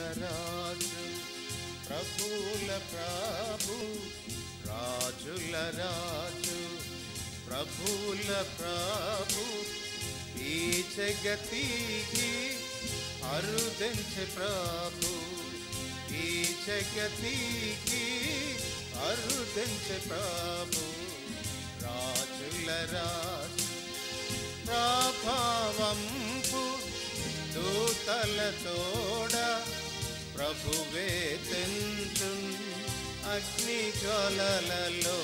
రాజు ప్రభుల ప్రభు రాజుల రాజు ప్రభుల ప్రభు ఈ జగతికి అరుదించే ప్రభు ఈ జగతికి అరుదించే ప్రభు రాజుల రాజు ప్రభావంపు దూతల తోడ ప్రభువే తెంచున్ అగ్ని జ్వాలలలో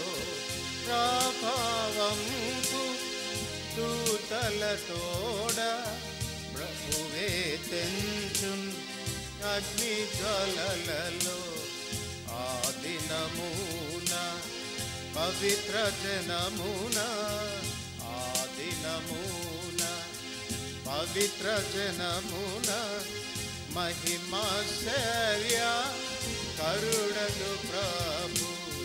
ప్రభావంపు దూతల తోడ ప్రభువే తెంచున్ అగ్ని జ్వాలలలో ఆ దినమున పవిత్ర జనమున ఆ దినమున పవిత్ర జనమున మహిమాశ్చర్య కరుడగు ప్రభు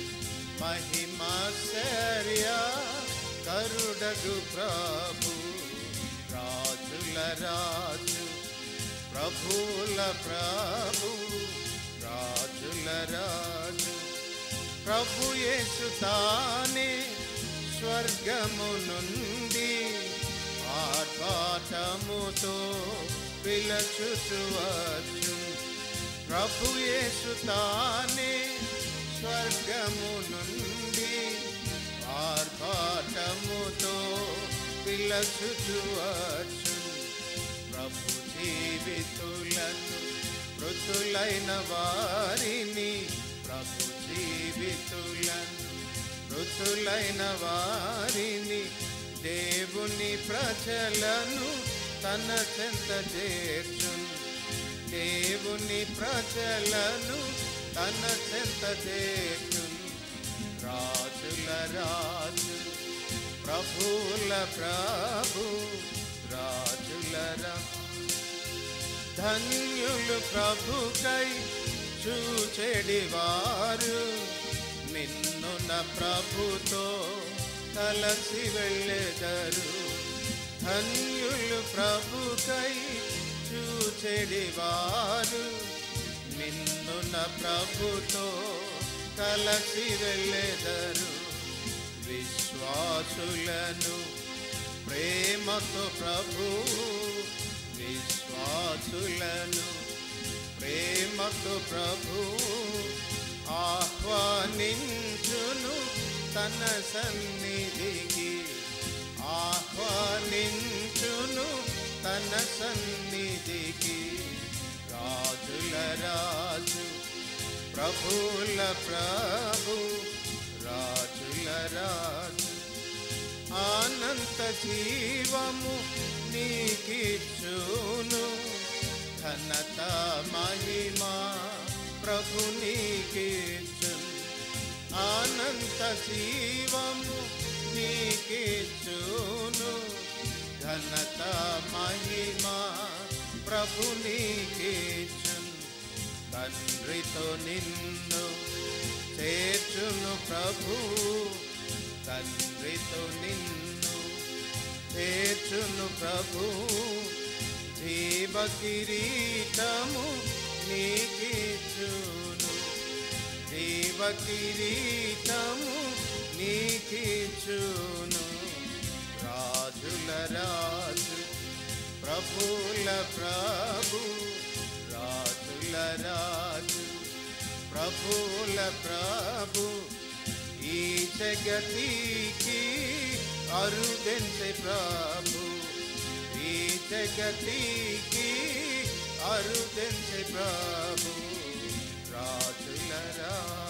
మహిమాశ్చర్య కరుడగు ప్రభు రాజుల రాజు ప్రభుల ప్రభు రాజుల రాజు ప్రభు యేసు తానే స్వర్గము నుండి ఆర్భాటముతో పిలచుచువచ్చు ప్రభు యేసు తానే స్వర్గము నుండి ఆర్భాటముతో పిలచుచువచ్చు ప్రభు జీవితులను మృతులైన వారిని ప్రభు జీవితులను మృతులైన వారిని దేవుని ప్రజలను తన చెంత చేర్చున్ దేవుని ప్రజలను తన చెంత చేర్చున్ రాజుల రాజు ప్రభుల ప్రభు రాజుల రాజు ధన్యులు ప్రభుకై చూచెడివారు నిన్నున ప్రభుతో కలసి వెళ్ళెదరు ధన్యులు ప్రభుకై చూచెడివారు నిన్నున ప్రభుతో కలసి వెళ్ళెదరు విశ్వాసులను ప్రేమతో ప్రభు విశ్వాసులను ప్రేమతో ప్రభు ఆహ్వానించును తన సన్నిధికి ఆహ్వానించును తన సన్నిధికి రాజుల రాజు ప్రభుల ప్రభు రాజుల రాజు ఆనంత జీవము నీకిచ్చును ఘనత మహిమా ప్రభు నీకిచ్చును ఆనంత జీవము నీకిచ్చును ఘనత మహిమా ప్రభు నీకిచ్చును తండ్రితో నిన్ను చేర్చును ప్రభు తండ్రితో నిన్ను చేర్చును ప్రభు జీవ కిరీటము నీకిచ్చును జీవ కిరీటము నీకిచ్చును రాజుల రాజు ప్రభుల ప్రభు రాజుల రాజు ప్రభుల ప్రభు ఈ జగతికి అరుదెంచే ప్రభు ఈ జగతికి అరుదెంచే ప్రభు రాజుల రాజు